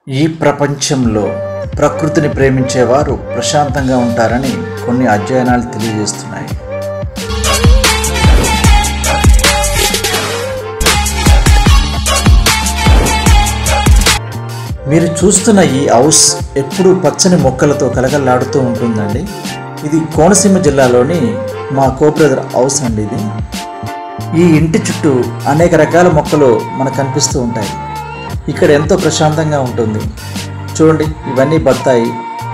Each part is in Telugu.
ఈ ప్రపంచంలో ప్రకృతిని ప్రేమించేవారు ప్రశాంతంగా ఉంటారని కొన్ని అధ్యయనాలు తెలియజేస్తున్నాయి మీరు చూస్తున్న ఈ హౌస్ ఎప్పుడూ పచ్చని మొక్కలతో కలకల్లాడుతూ ఉంటుందండి ఇది కోనసీమ జిల్లాలోని మా కోబ్రదర్ హౌస్ అండి ఇది ఈ ఇంటి చుట్టూ అనేక రకాల మొక్కలు మనకు కనిపిస్తూ ఉంటాయి ఇక్కడ ఎంతో ప్రశాంతంగా ఉంటుంది చూడండి ఇవన్నీ బత్తాయి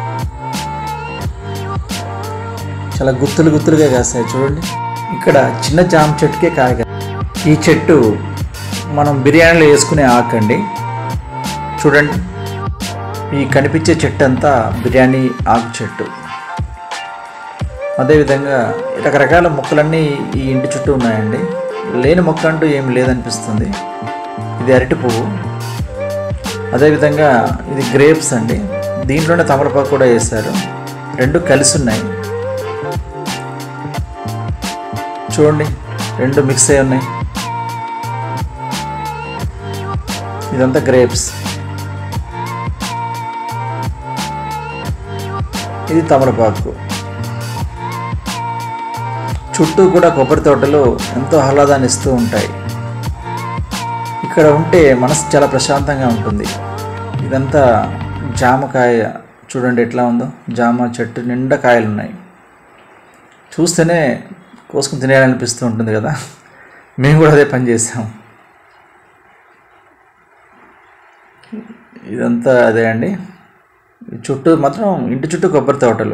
చాలా గుత్తులు గుత్తులుగా కాస్తాయి చూడండి ఇక్కడ చిన్న జామ చెట్టుకే కాయ ఈ చెట్టు మనం బిర్యానీలో వేసుకునే ఆకండి చూడండి ఈ కనిపించే చెట్టు అంతా బిర్యానీ ఆకు చెట్టు అదేవిధంగా రకరకాల మొక్కలన్నీ ఈ ఇంటి చుట్టూ ఉన్నాయండి లేని మొక్క అంటూ ఏం లేదనిపిస్తుంది ఇది అరటి పువ్వు అదేవిధంగా ఇది గ్రేప్స్ అండి దీంట్లోనే తమలపాకు కూడా వేశారు రెండు కలిసి ఉన్నాయి చూడండి రెండు మిక్స్ అయి ఉన్నాయి ఇదంతా గ్రేప్స్ ఇది తమలపాకు చుట్టూ కూడా కొబ్బరి తోటలు ఎంతో ఆహ్లాదాన్ని ఇస్తూ ఉంటాయి ఇక్కడ ఉంటే మనసు చాలా ప్రశాంతంగా ఉంటుంది ఇదంతా జామకాయ చూడండి ఎట్లా ఉందో జామ చెట్టు నిండా కాయలు ఉన్నాయి చూస్తేనే కోసుకుని తినేయాలనిపిస్తూ ఉంటుంది కదా మేము కూడా అదే పని చేసాం ఇదంతా అదే అండి ఈ చుట్టూ మాత్రం ఇంటి చుట్టూ కొబ్బరి తోటలు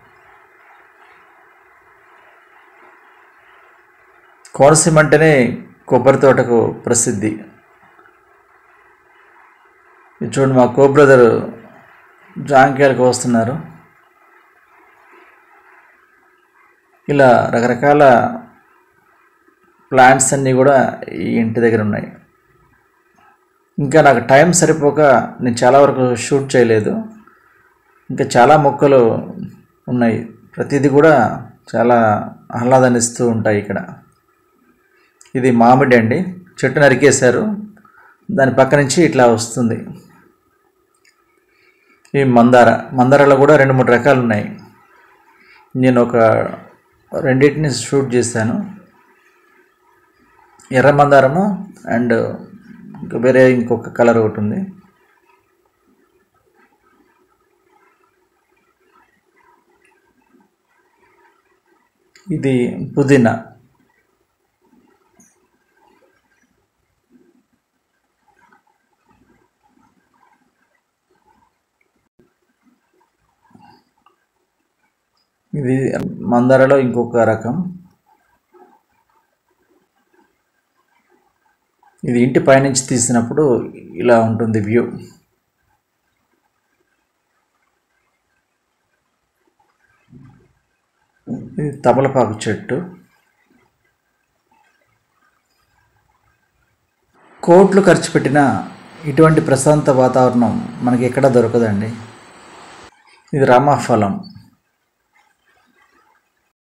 కోనసీమ అంటేనే కొబ్బరి తోటకు ప్రసిద్ధి ఇది చూడండి మా కో బ్రదర్ జాంకాయలకు వస్తున్నారు ఇలా రకరకాల ప్లాంట్స్ అన్నీ కూడా ఈ ఇంటి దగ్గర ఉన్నాయి ఇంకా నాకు టైం సరిపోక నేను చాలా వరకు షూట్ చేయలేదు ఇంకా చాలా మొక్కలు ఉన్నాయి ప్రతిదీ కూడా చాలా ఆహ్లాదాన్ని ఇస్తూ ఉంటాయి ఇక్కడ ఇది మామిడి అండి చెట్టు నరికేశారు దాని పక్క నుంచి ఇట్లా వస్తుంది ఈ మందార మందారాలో కూడా రెండు మూడు రకాలు ఉన్నాయి నేను ఒక రెండింటిని షూట్ చేశాను ఎర్ర మందారము అండ్ ఇంకా వేరే ఇంకొక కలర్ ఒకటి ఉంది ఇది పుదీనా ఇది మందారలో ఇంకొక రకం ఇది ఇంటి పైనుంచి తీసినప్పుడు ఇలా ఉంటుంది వ్యూ ఇది తమలపాకు చెట్టు కోట్లు ఖర్చు పెట్టిన ఇటువంటి ప్రశాంత వాతావరణం మనకి ఎక్కడ దొరకదండి ఇది రామాఫలం